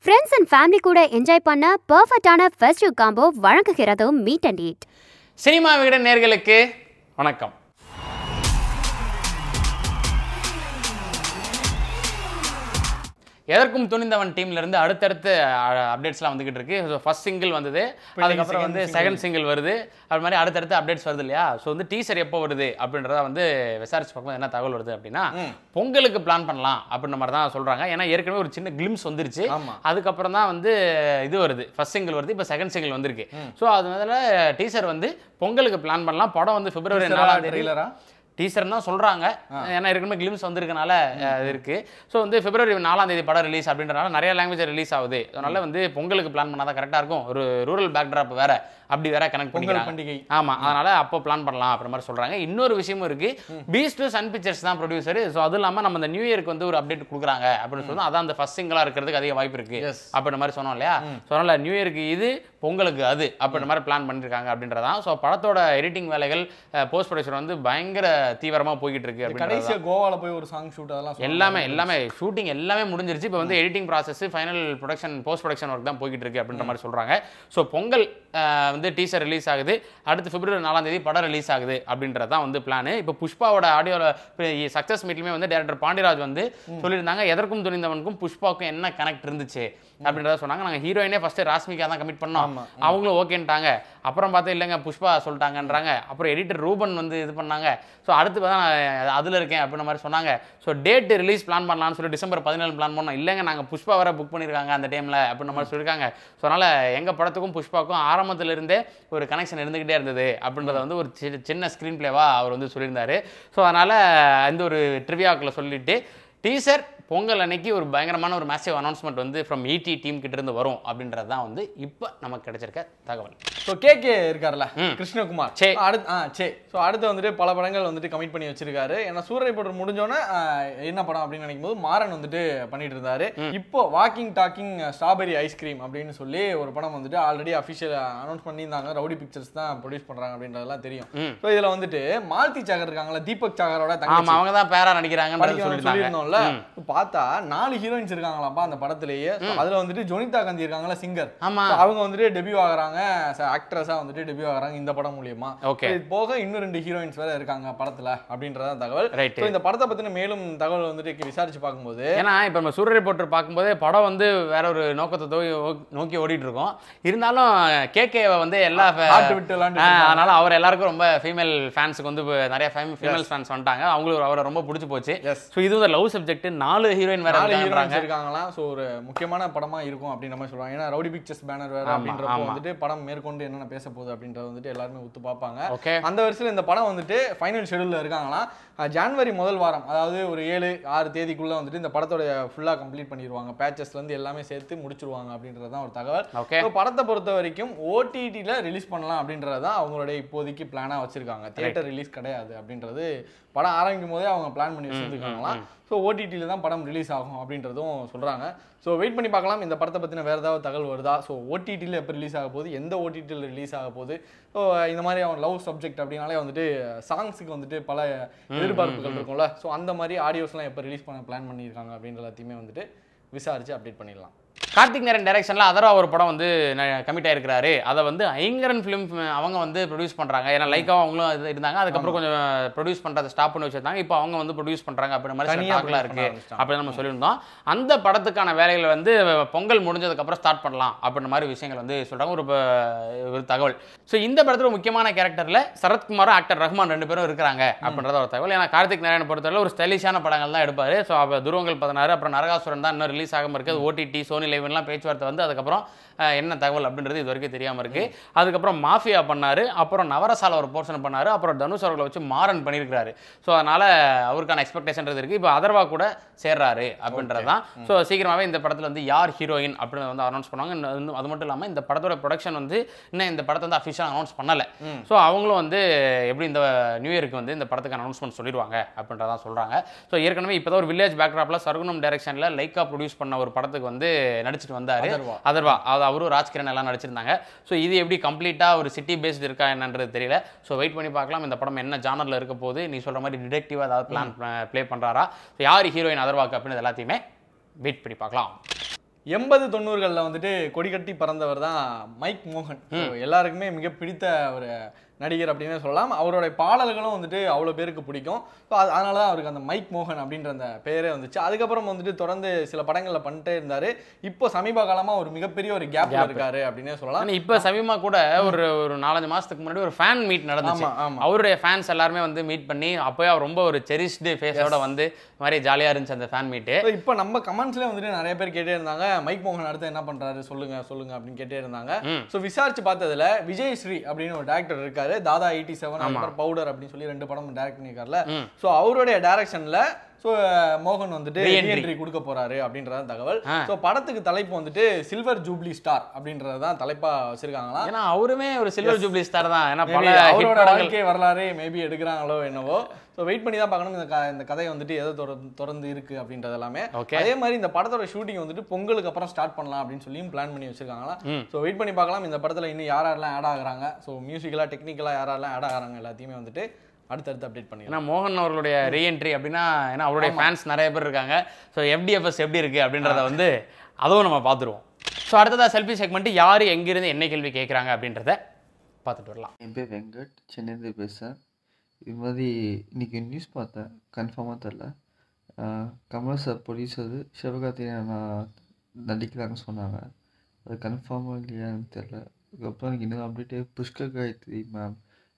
Friends and family கூட enjoy பண்ண பெர்ஃபெக்டான ஃபெஸ்டிவ் காம்போ வழங்குகிறது meet and eat cinema Vikatan நேர்களுக்கு வணக்கம் எதற்கும் துணிந்தவன் டீம்ல இருந்து அடுத்தடுத்து அப்டேட்ஸ்லாம் வந்துகிட்டு இருக்கு ஸோ ஃபர்ஸ்ட் சிங்கிள் வந்தது அதுக்கப்புறம் வந்து செகண்ட் சிங்கிள் வருது அது மாதிரி அடுத்தடுத்து அப்டேட்ஸ் வருது இல்லையா ஸோ வந்து டீசர் எப்போ வருது அப்படின்றத வந்து விசாரிச்சு பார்க்கும்போது என்ன தகவல் வருது அப்படின்னா பொங்கலுக்கு பிளான் பண்ணலாம் அப்படின்ற மாதிரி தான் சொல்றாங்க ஏன்னா ஏற்கனவே ஒரு சின்ன கிளிம்ஸ் வந்துருச்சு ஆமா. அதுக்கப்புறம் தான் வந்து இது வருது ஃபர்ஸ்ட் சிங்கிள் வருது இப்போ செகண்ட் சிங்கிள் வந்திருக்கு ஸோ அதனால டீசர் வந்து பொங்கலுக்கு பிளான் பண்ணலாம் படம் வந்து பிப்ரவரி நாலாம் தேதி ட்ரெய்லரா டீசர் தான் சொல்றாங்க ஏன்னா ஏற்கனவே கிளிம்ஸ் வந்திருக்கனால அஹ், இது இருக்கு ஸோ வந்து பிப்ரவரி நாலாம் தேதி படம் ரிலீஸ் அப்படின்றனால நிறைய லாங்குவேஜ் ரிலீஸ் ஆகுது அதனால வந்து பொங்கலுக்கு பிளான் பண்ணாதான் கரெக்டாக இருக்கும் ஒரு ரூரல் பேக்ட்ராப் வேற அப்படி வேற கனெக்ட் பொங்கல் பண்ணிக்கிறாங்க பண்டிகை ஆமா அதனால அப்போ பிளான் பண்ணலாம் அப்படின்ற மாதிரி சொல்றாங்க இன்னொரு விஷயமும் இருக்கு பீஸ் டு சன் பிக்சர்ஸ் தான் ப்ரொடியூசர் ஸோ அது இல்லாம நம்ம இந்த நியூ இயருக்கு வந்து ஒரு அப்டேட் கொடுக்குறாங்க அப்படின்னு சொல்லி அதான் அந்த ஃபர்ஸ்ட் சிங்கிளா இருக்கிறதுக்கு அதிக வாய்ப்பு இருக்கு Yes. அப்படின்ற மாதிரி சொன்னோம் இல்லையா ஸோ அதனால நியூ இயருக்கு இது பொங்கலுக்கு அது அப்படின்ற மாதிரி பிளான் பண்ணிருக்காங்க அப்படின்றதான் ஸோ படத்தோட எடிட்டிங் வேலைகள் போஸ்ட் ப்ரொடக்ஷன் வந்து பயங்கர தீவிரமா போய்கிட்டு இருக்கு அப்படின்றது கடைசியா கோவால போய் ஒரு சாங் ஷூட் அதெல்லாம் சொன்னாங்க. எல்லாமே எல்லாமே ஷூட்டிங் எல்லாமே முடிஞ்சிருச்சு இப்போ வந்து editing process final production post production work தான் போய்கிட்டு இருக்கு அப்படின்ற மாதிரி சொல்றாங்க ஸோ பொங்கல் அஹ், வந்து டீசர் ரிலீஸ் ஆகுது அடுத்து பிப்ரவரி நாலாம் தேதி படம் ரிலீஸ் ஆகுது அப்படின்றது தான் வந்து பிளான் இப்போ புஷ்பாவோட ஆடியோவில் சக்ஸஸ் மீட்லையுமே வந்து டேரக்டர் பாண்டியராஜ் வந்து சொல்லியிருந்தாங்க எதற்கும் துணிந்தவனுக்கும் புஷ்பாவுக்கும் என்ன கனெக்ட் இருந்துச்சு அப்படின்றத சொன்னாங்க நாங்கள் ஹீரோயினே ஃபர்ஸ்ட் ராஸ்மிகா தான் கமிட் பண்ணோம் ஆமா. அவங்களும் ஓகேன்ட்டாங்க அப்புறம் பார்த்தா இல்லைங்க புஷ்பா சொல்லிட்டாங்கன்றாங்க அப்புறம் எடிட்டர் ரூபன் வந்து இது பண்ணாங்க ஸோ அடுத்து பார்த்தா நான் அதில் இருக்கேன் அப்படின்ற மாதிரி சொன்னாங்க ஸோ டேட் ரிலீஸ் பிளான் பண்ணலாம்னு சொல்லி டிசம்பர் பதினேழு பிளான் பண்ணோம் இல்லைங்க நாங்கள் புஷ்பா வர புக் பண்ணியிருக்காங்க அந்த டைமில் அப்படின்ற மாதிரி சொல்லியிருக்காங்க ஸோ அதனால் எங்கள் படத்துக்கும் புஷ்பாவுக்கும் ஆரம்பத்துல இருந்தே ஒரு கனெக்ஷன் இருந்துக்கிட்டே இருந்தது அப்படின்றத வந்து ஒரு சி- சின்ன ஸ்க்ரீன் பிளேவாக அவர் வந்து சொல்லியிருந்தாரு ஸோ அதனால் இந்த ஒரு ட்ரிவியாக்கில் சொல்லிட்டு டீசர் பொங்கல் அன்னைக்கு ஒரு பயங்கரமான ஒரு மேசிவ் அனௌன்ஸ்மெண்ட் வந்து ஃப்ரம் ஈடி டீம் கிட்ட இருந்து வரும் அப்படின்றது தான் வந்து இப்போ நமக்கு கிடைச்சிருக்க தகவல் ஸோ கேகே இருக்கார்ல ம். கிருஷ்ணகுமார் சே. அடுத்து ஆ சே ஸோ அடுத்து வந்துட்டு பல படங்கள் வந்துட்டு கமிட் பண்ணி வச்சிருக்காரு ஏன்னா சூரிய படம் முடிஞ்சோன்னே ஆ, என்ன படம் அப்படின்னு நினைக்கும் போது மாறன் வந்துட்டு பண்ணிட்டு இருந்தாரு இப்போ வாக்கிங் டாக்கிங் ஸ்ட்ராபெரி ஐஸ்கிரீம் அப்படின்னு சொல்லி ஒரு படம் வந்துட்டு ஆல்ரெடி அஃபிஷியல் அனௌன்ஸ் பண்ணியிருந்தாங்க ரவுடி பிக்சர்ஸ் தான் ப்ரொடியூஸ் பண்றாங்க அப்படின்றதெல்லாம் தெரியும் ம். ஸோ இதுல வந்துட்டு மால்தி சாகர் இருக்காங்கல்ல தீபக் சாகரோட ஆமா தங்கச்சி அவங்க தான் பேரா நடிக்கிறாங்கன்றது படிக்கணும்னு சொல்லியிருந்தோம்ல சொல்லியிருந்தாங்க பார்த்தா நாலு ஹீரோயின்ஸ் இருக்காங்களாப்பா அந்த படத்திலேயே So, அதுல வந்துட்டு ஜொனிதா காந்தி இருக்காங்கல்ல சிங்கர் ஆமா அவங்க வந்துட்டு டெபியூ ஆகுறாங்க ஆக்ட்ரஸா வந்துட்டு டெபியூ ஆகுறாங்க இந்த படம் மூலியமா Okay. So, இது போக இன்னும் ரெண்டு ஹீரோயின்ஸ் வேற இருக்காங்க படத்துல அப்படின்றத தகவல் Right. So, இந்த படத்தை பத்தின மேலும் தகவல் வந்துட்டு விசாரிச்சு பார்க்கும்போது ஏன்னா இப்போ நம்ம சூரிய ரிப்போர்ட்டர் பார்க்கும்போதே படம் வந்து வேற ஒரு நோக்கத்தை தோய் நோக்கி ஓடிட்டு இருக்கோம் இருந்தாலும் கேகேவை வந்து எல்லா fa- ஆட்டு விட்டு விளாண்டு ஆ, அதனால அவர் எல்லாருக்கும் ரொம்ப ஃபீமேல் ஃபேன்ஸுக்கு வந்து இப்ப நிறைய ஃபீமேல் ஃபேன்ஸ் வந்துட்டாங்க அவங்களுக்கு அவரை ரொம்ப பிடிச்சி போச்சு Yes. ஸோ இது வந்து லவ் சப்ஜெக்ட் நாலு ஹீரோயின் வேற நாலு இருக்காங்கன்றாங்க ஹீரோயின்ஸ் இருக்காங்களாம் ஸோ ஒரு முக்கியமான படமா இருக்கும் அப்படின்ற மாதிரி சொல்றாங்க ஏன்னா ரவுடி பிக்சர்ஸ் பேனர் வேற ஆமா, அப்படின்றப்போ ஆமா. வந்துட்டு படம் மேற்கொண்டு என்னென்ன பேச போகுது அப்படின்றத வந்துட்டு எல்லாருமே உத்து பார்ப்பாங்க ஓகே அந்த வருஷத்துல இந்த படம் வந்துட்டு ஃபைனல் ஷெடியூல்ல இருக்காங்களாம் அஹ் ஜான்வரி முதல் வாரம் அதாவது ஒரு ஏழு ஆறு தேதிக்குள்ள வந்துட்டு இந்த படத்தோட ஃபுல்லா கம்ப்ளீட் பண்ணிடுவாங்க பேச்சஸ்ல இருந்து எல்லாமே சேர்த்து முடிச்சிருவாங்க அப்படின்றது தான் ஒரு தகவல் ஓகே So, படத்தை பொறுத்த வரைக்கும் ஓடிடியில் ரிலீஸ் பண்ணலாம் அப்படின்றது தான் அவங்களுடைய இப்போதைக்கு பிளானாக வச்சிருக்காங்க தியேட்டர் ரிலீஸ் கிடையாது அப்படின்றது படம் ஆரம்பிக்கும் போதே அவங்க பிளான் பண்ணி வச்சிருக்காங்களாம் ஸோ ஓடிடியில் தான் படம் ரிலீஸ் ஆகும் அப்படின்றதும் சொல்கிறாங்க ஸோ வெயிட் பண்ணி பார்க்கலாம் இந்த படத்தை பற்றின வேறு ஏதாவது தகவல் வருதா ஸோ ஓடிடியில் எப்போ ரிலீஸ் ஆக போகுது எந்த ஓடிடியில் ரிலீஸ் ஆக போகுது ஸோ இந்த மாதிரி அவன் லவ் சப்ஜெக்ட் அப்படின்னாலே வந்துட்டு சாங்ஸுக்கு வந்துட்டு பல எதிர்பார்ப்புகள் இருக்கும்ல ஸோ அந்த மாதிரி ஆடியோஸ்லாம் எப்போ ரிலீஸ் பண்ண பிளான் பண்ணியிருக்காங்க அப்படின்ற எல்லாத்தையுமே வந்துட்டு விசாரித்து அப்டேட் பண்ணிடலாம் கார்த்திக் நேரன் டைரக்ஷன்ல அதரா ஒரு படம் வந்து கமிட் ஆயிருக்கிறாரு அதை வந்து ஐங்கரன் ஃபிலிம் அவங்க வந்து ப்ரொடியூஸ் பண்றாங்க ஏன்னா லைக்காவும் அவங்களும் இது இருந்தாங்க அதுக்கப்புறம் கொஞ்சம் ப்ரொடியூஸ் பண்றதை ஸ்டாப் பண்ணி வச்சிருந்தாங்க இப்போ அவங்க வந்து ப்ரொடியூஸ் பண்றாங்க அப்படின்ற மாதிரி தனியா டாக்லாம் produce இருக்கு பண்ண ஆரம்பிச்சிட்டாங்க. அப்படின்னு நம்ம சொல்லியிருந்தோம் அந்த படத்துக்கான வேலைகளை வந்து பொங்கல் முடிஞ்சதுக்கு அப்புறம் ஸ்டார்ட் பண்ணலாம் அப்படின்ற மாதிரி விஷயங்கள் வந்து சொல்றாங்க ஒரு ப- ஒரு தகவல் ஸோ இந்த படத்துல ஒரு முக்கியமான கேரக்டர்ல சரத்குமாரும் ஆக்டர் ரஹ்மான் ரெண்டு பேரும் இருக்கிறாங்க அப்படின்றத ஒரு தகவல் ஏன்னா கார்த்திக் நாராயண பொறுத்தவரை ஒரு ஸ்டைலிஷான படங்கள் தான் எடுப்பாரு ஸோ அப்போ துருவங்கள் பதினாறு அப்புறம் நரகாசுரன் தான் இன்னும் ரிலீஸ் ஆகாம இருக்கு ஓடிடி சோனி லைவ்லாம் பேச்சுவார்த்தை வந்து அதுக்கப்புறம் அஹ், என்ன தகவல் அப்படின்றது இது வரைக்கும் தெரியாம இருக்கு அதுக்கப்புறம் மாஃபியா பண்ணாரு அப்புறம் நவரசால ஒரு போர்ஷன் பண்ணாரு அப்புறம் தனுஷ் அவர்களை வச்சு மாறன் பண்ணியிருக்காரு ஸோ அதனால அவருக்கான எக்ஸ்பெக்டேஷன்றது இருக்கு இப்போ அதர்வா கூட சேர்றாரு அப்படின்றது தான் ஸோ சீக்கிரமாவே இந்த படத்துல வந்து யார் ஹீரோயின் அப்படின்னு வந்து அனௌன்ஸ் பண்ணுவாங்க இன்னும் இன்னும் அது மட்டும் இல்லாமல் இந்த படத்தோட ப்ரொடக்ஷன் வந்து இன்னும் இந்த படத்தை வந்து அஃபிஷியலாக அனௌன்ஸ் பண்ணல ஸோ அவங்களும் வந்து எப்படி இந்த நியூ இயருக்கு வந்து இந்த படத்துக்கு அனௌன்ஸ்மெண்ட் சொல்லிடுவாங்க அப்படின்றதான் சொல்றாங்க ஸோ ஏற்கனவே இப்போ ஒரு வில்லேஜ் பேக்ராப்ல சர்குணம் டைரக்ஷன்ல லைக்கா ப்ரொடியூஸ் பண்ண ஒரு படத்துக்கு வந்து நடிச்சிட்டு வந்தாரு அதர்வா. அதர்வா அது அவரும் ராஜ்கிரண் எல்லாம் நடிச்சிருந்தாங்க ஸோ இது எப்படி கம்ப்ளீட்டாக ஒரு சிட்டி பேஸ்டு இருக்கா என்னன்றது தெரியல ஸோ வெயிட் பண்ணி பார்க்கலாம் இந்த படம் என்ன ஜானரில் இருக்க போகுது நீ சொல்கிற மாதிரி டிடெக்டிவாக ஏதாவது பிளான் ப்ளே பண்ணுறாரா ஸோ யார் ஹீரோயின் அதர்வாக்கு அப்படின்னு எல்லாத்தையுமே வெயிட் பண்ணி பார்க்கலாம் எண்பது தொண்ணூறுகளில் வந்துட்டு கொடி கட்டி பறந்தவர் தான் மைக் மோகன் So, எல்லாருக்குமே மிக பிடித்த ஒரு நடிகர் அப்படின்னே சொல்லலாம் அவருடைய பாடல்களும் வந்துட்டு அவ்வளோ பேருக்கு பிடிக்கும் ஸோ அது அதனால தான் அவருக்கு அந்த மைக் மோகன் அப்படின்ற அந்த பெயரே வந்துச்சு அதுக்கப்புறம் வந்துட்டு தொடர்ந்து சில படங்களில் பண்ணிட்டே இருந்தார் இப்போ சமீப காலமாக ஒரு மிகப்பெரிய ஒரு கேப்ல Gap. இருக்காரு அப்படின்னே சொல்லலாம் ஆனா இப்ப சமீபமா கூட ஒரு ஒரு நாலஞ்சு மாசத்துக்கு முன்னாடி ஒரு ஃபேன் மீட் நடந்துச்சு ஆமா ஆமா அவருடைய ஃபேன்ஸ் எல்லாருமே வந்து மீட் பண்ணி அப்போயே அவர் ரொம்ப ஒரு செரிஷ்டு ஃபேஸோட வந்து இந்த மாதிரி ஜாலியா இருந்துச்சு அந்த ஃபேன் மீட்டு So, இப்போ நம்ம கமெண்ட்ஸ்லேயே வந்துட்டு நிறைய பேர் கேட்டே இருந்தாங்க மைக் மோகன் அடுத்து என்ன பண்றாரு சொல்லுங்க சொல்லுங்க அப்படின்னு கேட்டே இருந்தாங்க ம். ஸோ விசாரிச்சு பார்த்ததுல விஜய் ஸ்ரீ அப்படின்னு ஒரு டேரக்டர் இருக்காரு தாதா எயிட்டி செவன் அப்புறம் பவுடர் அப்படின்னு சொல்லி ரெண்டு படம் டைரக்ட் பண்ணியிருக்காருல ம். ஸோ அவருடைய டைரக்ஷன்ல ஸோ மோகன் வந்துட்டு Re-entry. ரீஎன்ட்ரி கொடுக்க போறாரு அப்படின்றது தகவல் ஆ. ஸோ படத்துக்கு தலைப்பு வந்துட்டு சில்வர் ஜூப்ளி ஸ்டார் அப்படின்றது தான் தலைப்பா வச்சிருக்காங்களாம் ஏன்னா அவருமே ஒரு சில்வர் ஜூப்ளி ஸ்டார் தான் ஏன்னா Maybe பல hit அவரோட படங்கள் வாழ்க்கை வரலாறு மேபி எடுக்கிறாங்களோ என்னவோ ஸோ வெயிட் பண்ணி தான் பார்க்கணும் இந்த க- இந்த கதை வந்துட்டு எதை தொடர்ந்து தொடர்ந்து இருக்கு அப்படின்றது எல்லாமே ஓகே அதே மாதிரி இந்த படத்தோட ஷூட்டிங் வந்துட்டு பொங்கலுக்கு அப்புறம் ஸ்டார்ட் பண்ணலாம் அப்படின்னு சொல்லியும் பிளான் பண்ணி வச்சிருக்காங்களா ம். ஸோ வெயிட் பண்ணி பார்க்கலாம் இந்த படத்துல இன்னும் யார் யாரெல்லாம் ஆட் ஆகுறாங்க ஸோ மியூசிக்கலாக டெக்னிக்கலாக யார் யாரெல்லாம் ஆட் ஆகுறாங்க எல்லாத்தையுமே வந்துட்டு அடுத்தடுத்து அப்டேட் பண்ணிக்கலாம் ஏன்னா மோகன் அவர்களுடைய ரீஎன்ட்ரி அப்படின்னா ஏன்னா அவருடைய ஃபேன்ஸ் நிறைய பேர் இருக்காங்க ஸோ எஃப்டிஎஃப்எஸ் எப்படி இருக்கு அப்படின்றத வந்து அதுவும் நம்ம பார்த்துருவோம் ஸோ அடுத்ததா செல்ஃபி செக்மெண்ட் யார் எங்கிருந்து என்ன கேள்வி கேட்குறாங்க அப்படின்றத பார்த்துட்டு வரலாம் என் பேர் வெங்கட் சென்னையிலேருந்து பேசுகிறேன் இது மாதிரி இன்னைக்கு நியூஸ் பார்த்தேன் கன்ஃபார்மாக தெரில கமல் சார் ப்ரொடியூசர் சிவகார்த்திகேயன் நான் நடிக்கிறாங்கன்னு சொன்னாங்க அது கன்ஃபார்மாக இல்லையான்னு தெரில அதுக்கப்புறம் எனக்கு இன்னும் update Pushkar Gayathri ma'am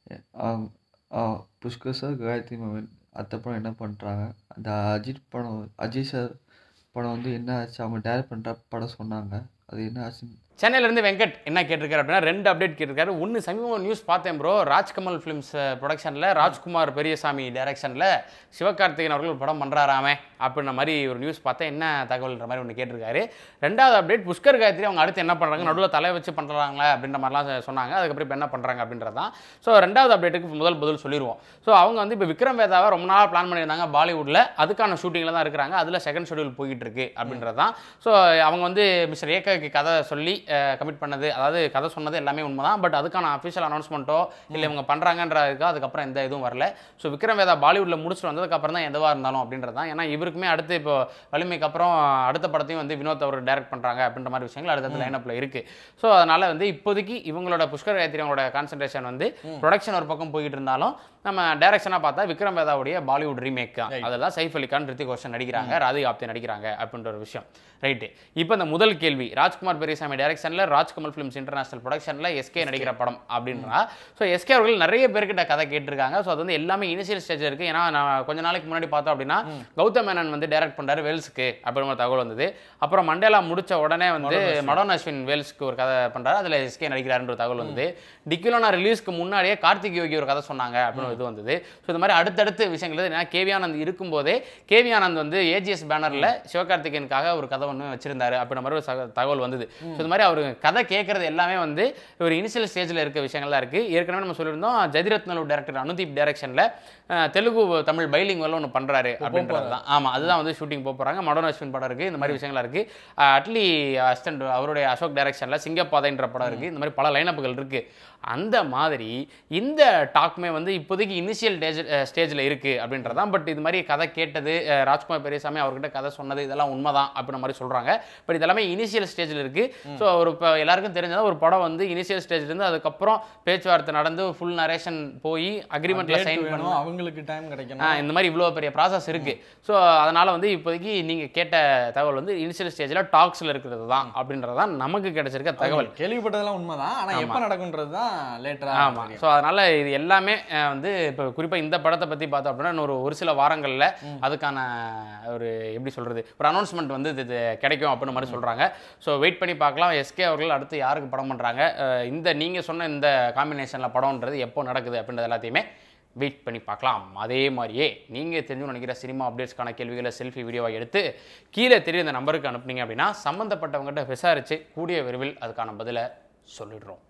Pushkar sir Gayathri ma'am அடுத்த படம் என்ன பண்ணுறாங்க அந்த அஜித் படம் அஜித் சார் படம் வந்து என்ன ஆச்சு அவங்க டேரக்ட் பண்ணுற படம் சொன்னாங்க அது என்ன ஆச்சுன்னு சென்னையில இருந்து வெங்கட் என்ன கேட்டிருக்காரு அப்படின்னா ரெண்டு அப்டேட் கேட்டிருக்காரு ஒன்று சமீபம் நியூஸ் பார்த்தேன் ப்ரோ ராஜ்கமல் ஃபிலிம்ஸ் ப்ரொடக்ஷனில் ராஜ்குமார் பெரியசாமி டைரக்ஷனில் சிவகார்த்திகேயன் அவர்கள் ஒரு படம் பண்ணுறாராமே அப்படின்ற மாதிரி ஒரு நியூஸ் பார்த்தேன் என்ன தகவல்ன்ற மாதிரி ஒன்று கேட்டிருக்காரு ரெண்டாவது அப்டேட் புஷ்கர் காயத்ரி அவங்க அடுத்து என்ன பண்ணுறாங்க நடுவில் தலை வச்சு பண்ணுறாங்களா அப்படின்ற மாதிரிலாம் சொன்னாங்க அதுக்கப்புறம் இப்போ என்ன பண்ணுறாங்க அப்படின்றது தான் ஸோ ரெண்டாவது அப்டேட்டுக்கு முதல் பதில் சொல்லிடுவோம் ஸோ அவங்க வந்து இப்போ விக்ரம் வேதாவை ரொம்ப நாளாக பிளான் பண்ணியிருந்தாங்க பாலிவுட்டில் அதுக்கான ஷூட்டிங்கில் தான் இருக்கிறாங்க அதில் செகண்ட் ஷெடியூல் போயிட்டு இருக்கு அப்படின்றது தான் ஸோ அவங்க வந்து மிஸ்டர் ஏகாக்கு கதை சொல்லி கமிட் பண்ணது அதாவது கதை சொன்னது எல்லாமே உண்மை தான் பட் அதுக்கான அஃபிஷியல் அனௌன்ஸ்மெண்ட்டோ இல்லை இவங்க பண்ணுறாங்கன்றதுக்கு அதுக்கப்புறம் எந்த இதுவும் வரல ஸோ விக்ரம் வேதா பாலிவுட்டில் முடிச்சுட்டு வந்ததுக்கப்புறம் தான் எதுவாக இருந்தாலும் அப்படின்றது தான் ஏன்னா இவருக்குமே அடுத்து இப்போ வலிமைக்கு அப்புறம் அடுத்த படத்தையும் வந்து வினோத் அவர் டைரக்ட் பண்ணுறாங்க அப்படின்ற மாதிரி விஷயங்கள் அடுத்தது லைனப்பில் இருக்குது ஸோ அதனால் வந்து இப்போதைக்கு இவங்களோட புஷ்கர் காயத்ரி அவங்களோட கான்சன்ட்ரேஷன் வந்து ப்ரொடக்ஷன் ஒரு பக்கம் போய்கிட்டு இருந்தாலும் நம்ம டைரக்ஷனாக பார்த்தா விக்ரம் வேதாவுடைய பாலிவுட் ரீமேக் தான் Right. அதெல்லாம் சைஃப் அலி கான் ரித்திக் ரோஷன் நடிக்கிறாங்க ராதிகா ஆப்தே நடிக்கிறாங்க அப்படின்ற ஒரு விஷயம் ரைட்டு இப்போ இந்த முதல் கேள்வி ராஜ்குமார் பெரியசாமி டைரக்ஷனில் ராஜ்கமல் ஃபிலிம்ஸ் இன்டர்நேஷனல் ப்ரொடக்ஷனில் எஸ்கே நடிக்கிற படம் அப்படின்றா ஸோ எஸ்கே அவர்கள் நிறைய பேர்கிட்ட கதை கேட்டிருக்காங்க ஸோ அது வந்து எல்லாமே இனிஷியல் ஸ்டேஜ் இருக்குது ஏன்னா நான் கொஞ்ச நாளைக்கு முன்னாடி பார்த்தோம் அப்படின்னா கௌதம் மேனன் வந்து டைரக்ட் பண்ணுறாரு வேல்ஸுக்கு அப்படின்னு ஒரு தகவல் வந்தது அப்புறம் மண்டேலா முடிச்ச உடனே வந்து மடோன் அஸ்வின் வேல்ஸ்க்கு ஒரு கதை பண்ணுறாரு அதில் எஸ்கே நடிக்கிறாருன்ற ஒரு தகவல் வந்தது டிக்கிலோனா ரிலீஸ்க்கு முன்னாடியே கார்த்திக் யோகி ஒரு கதை சொன்னாங்க அப்படின்னு ஒரு இது வந்தது ஸோ இந்த மாதிரி அடுத்தடுத்து விஷயங்கள் ஏன்னா கேவி ஆனந்த் இருக்கும்போதே கேவி ஆனந்த் வந்து ஏஜிஎஸ் பேனரில் சிவகார்த்திகேயனுக்காக ஒரு கதை ஒன்று வச்சிருந்தாரு அப்படின்ற மாதிரி ஒரு சக- தகவல் வந்தது ஸோ இந்த மாதிரி அவர் கதை கேட்கறது எல்லாமே வந்து ஒரு இனிஷியல் ஸ்டேஜில் இருக்க விஷயங்கள் தான் இருக்குது ஏற்கனவே நம்ம சொல்லியிருந்தோம் ஜதிரத்னலு டேரக்டர் அனுதீப் டைரக்ஷனில் தெலுங்கு தமிழ் பைலிங் ஒன்று பண்ணுறாரு அப்படின்றது தான் ஆமாம் அதுதான் வந்து ஷூட்டிங் போக போகிறாங்க மடோன் அஸ்வின் படம் இருக்குது இந்த மாதிரி விஷயங்கள்லாம் இருக்குது அட்லி அசிஸ்டன்ட் அவருடைய அசோக் டைரக்ஷனில் சிங்கப்பாதைன்ற படம் இருக்குது இந்த மாதிரி பல லைனப்புகள் இருக்குது அந்த மாதிரி இந்த டாக்மே வந்து இப்போதைக்கு இனிஷியல் ஸ்டேஜ் ஸ்டேஜில் இருக்குது அப்படின்றதான் பட் இது மாதிரி கதை கேட்டது அஹ், ராஜ்குமார் பெரியசாமி அவர்கிட்ட கதை சொன்னது இதெல்லாம் உண்மைதான் அப்படின்ற மாதிரி சொல்கிறாங்க பட் இதெல்லாமே இனிஷியல் ஸ்டேஜில் இருக்குது ஸோ ஒரு இப்போ எல்லாருக்கும் தெரிஞ்சதா ஒரு படம் வந்து இனிஷியல் ஸ்டேஜ்லேருந்து அதுக்கப்புறம் பேச்சுவார்த்தை நடந்து ஃபுல் நரேஷன் போய் அக்ரிமெண்ட்டில் Date சைன் வேணும் பண்ணணும் அவங்களுக்கு டைம் ஆ, கிடைக்கணும் இந்த மாதிரி இவ்வளோ பெரிய ப்ராசஸ் இருக்கு ஸோ அதனால வந்து இப்போதைக்கு நீங்க கேட்ட தகவல் வந்து இனிஷியல் ஸ்டேஜில் டாக்ஸில் இருக்கிறது தான் அப்படின்றது தான் நமக்கு கிடைச்சிருக்க தகவல் கேள்விப்பட்டதெல்லாம் உண்மைதான் ஆனா ஆமா. எப்ப நடக்கும்ன்றது தான் லேட்டரா ஆமா ஸோ அதனால இது எல்லாமே அஹ், வந்து இப்போ குறிப்பாக இந்த படத்தை பற்றி பார்த்தோம் அப்படின்னா இன்னொரு ஒரு சில வாரங்களில் அதுக்கான ஒரு எப்படி சொல்றது ஒரு அனௌன்ஸ்மெண்ட் வந்து இது இது கிடைக்கும் அப்படின்னு மாதிரி சொல்றாங்க ஸோ வெயிட் பண்ணி பார்க்கலாம் எஸ்கே அவர்கள் அடுத்து யாருக்கு படம் பண்றாங்க அஹ், இந்த நீங்க சொன்ன இந்த காம்பினேஷனில் படம்ன்றது எப்போ நடக்குது அப்படின்றது எல்லாத்தையுமே வெயிட் பண்ணி பார்க்கலாம் அதே மாதிரியே நீங்கள் தெரிஞ்சு நினைக்கிற சினிமா அப்டேட்ஸ்க்கான கேள்விகளை செல்ஃபி வீடியோவை எடுத்து கீழே தெரிய இந்த நம்பருக்கு அனுப்புனீங்க அப்படின்னா சம்மந்தப்பட்டவங்ககிட்ட விசாரித்து கூடிய விரைவில் அதுக்கான பதிலை சொல்லிடுறோம்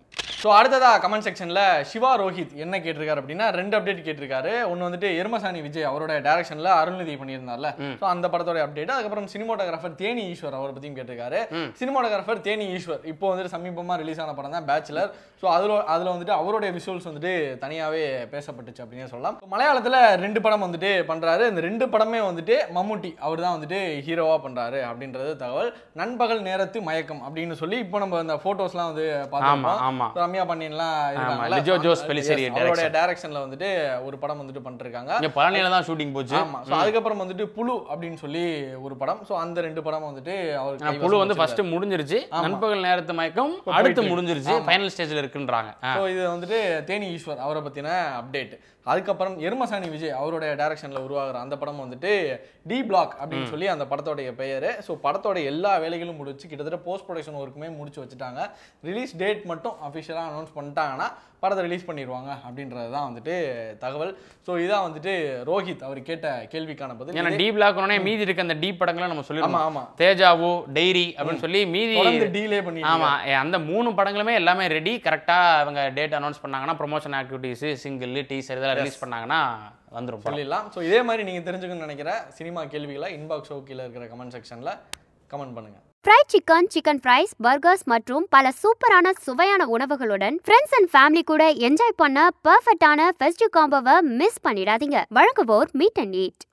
ஸோ அடுத்ததா கமெண்ட் செக்ஷனில் சிவா ரோஹித் என்ன கேட்டிருக்காரு அப்படின்னா ரெண்டு அப்டேட் கேட்டிருக்காரு ஒன்று வந்துட்டு எருமசாணி விஜய் அவரோட டேரக்ஷனில் அருள்நிதி பண்ணியிருந்தார்ல ஸோ அந்த படத்தோட அப்டேட் அதுக்கப்புறம் சினிமாட்டோகிராஃபர் தேனி ஈஸ்வர் அவரை பற்றியும் கேட்டிருக்காரு சினிமாட்டோகிராஃபர் தேனி ஈஸ்வர் இப்போ வந்துட்டு சமீபமாக ரிலீஸ் ஆன படம் தான் பேச்சுலர் ஸோ அதில் அதில் வந்துட்டு அவருடைய விஷுவல்ஸ் வந்துட்டு தனியாகவே பேசப்பட்டுச்சு அப்படின்னே சொல்லலாம் So, மலையாளத்தில் ரெண்டு படம் வந்துட்டு பண்ணுறாரு இந்த ரெண்டு படமே வந்துட்டு மம்முட்டி அவர் தான் வந்துட்டு ஹீரோவாக பண்ணுறாரு அப்படின்றது தகவல் நண்பகல் நேரத்து மயக்கம் அப்படின்னு சொல்லி இப்போ நம்ம அந்த ஃபோட்டோஸ்லாம் வந்து ஆமா பார்த்துருப்போம் ஆமா ரம்யா பாண்டியன்லாம் இருக்காங்கல்ல? லிஜோ ஜோஸ் Yes, பெலிசேரி அவருடைய டைரக்ஷன்ல வந்துட்டு ஒரு படம் வந்துட்டு பண்ணிருக்காங்க இங்க பழனியில தான் ஷூட்டிங் போச்சு ஆமா சோ அதுக்கப்புறம் வந்துட்டு புழு அப்படின்னு சொல்லி ஒரு படம் சோ அந்த ரெண்டு படம் வந்துட்டு அவர் ஆனா, புழு வந்து ஃபர்ஸ்ட் முடிஞ்சிருச்சு நண்பகல் நேரத்து மயக்கம் அடுத்து முடிஞ்சிருச்சு ஃபைனல் ஸ்டேஜ்ல இருக்குன்றாங்க ஆ. ஸோ இது வந்துட்டு தேனி ஈஸ்வர் அவரை பத்தின அப்டேட் அதுக்கப்புறம் எருமசாணி விஜய் அவருடைய டைரக்ஷன்ல உருவாகிற அந்த படம் வந்துட்டு டி பிளாக் அப்படின்னு சொல்லி அந்த படத்தோடைய பெயர் ஸோ படத்தோட எல்லா வேலைகளும் முடிச்சு கிட்டத்தட்ட போஸ்ட் ப்ரொடக்ஷன் ஒர்க்குமே முடிச்சு வச்சுட்டாங்க ரிலீஸ் டேட் மட்டும் அஃபிஷியலாக அனௌன்ஸ் பண்ணிட்டாங்கன்னா படத்தை ரிலீஸ் பண்ணிடுவாங்க அப்படின்றது தான் வந்துட்டு தகவல் ஸோ இதான் வந்துட்டு ரோஹித் அவர் கேட்ட கேள்விக்கான பதில் ஏன்னா டி பிளாக் உடனே மீதி இருக்க அந்த டி படங்களை நம்ம ஆமா சொல்லிருக்கோம் ஆமா தேஜாவோ டைரி அப்படின்னு சொல்லி மீதி தொடர்ந்து டீலே பண்ணி ஆமா ஏ, அந்த மூணு படங்களுமே எல்லாமே ரெடி கரெக்டா அவங்க டேட் அனௌன்ஸ் பண்ணாங்கன்னா ப்ரொமோஷன் ஆக்டிவிட்டீஸ் சிங்கிள் டீசர் இதெல்லாம் ரிலீஸ் பண்ணாங்கன்னா வந்துரும் படம். சொல்லிடலாம் ஸோ இதே மாதிரி நீங்கள் தெரிஞ்சுக்கணும்னு நினைக்கிற சினிமா கேள்விகளை இன்பாக்ஸ் கீழே இருக்கிற கமெண்ட் செக்ஷனில் கமெண்ட் பண்ணுங்க fried chicken chicken fries burgers மற்றும் பல சூப்பரான சுவையான உணவுகளுடன் ஃப்ரெண்ட்ஸ் அண்ட் ஃபேமிலி கூட என்ஜாய் பண்ண பெர்ஃபெக்டான ஃபெஸ்டிவ் காம்போவை மிஸ் பண்ணிடாதீங்க வழங்குவோர் மீட் அண்ட் ஈட்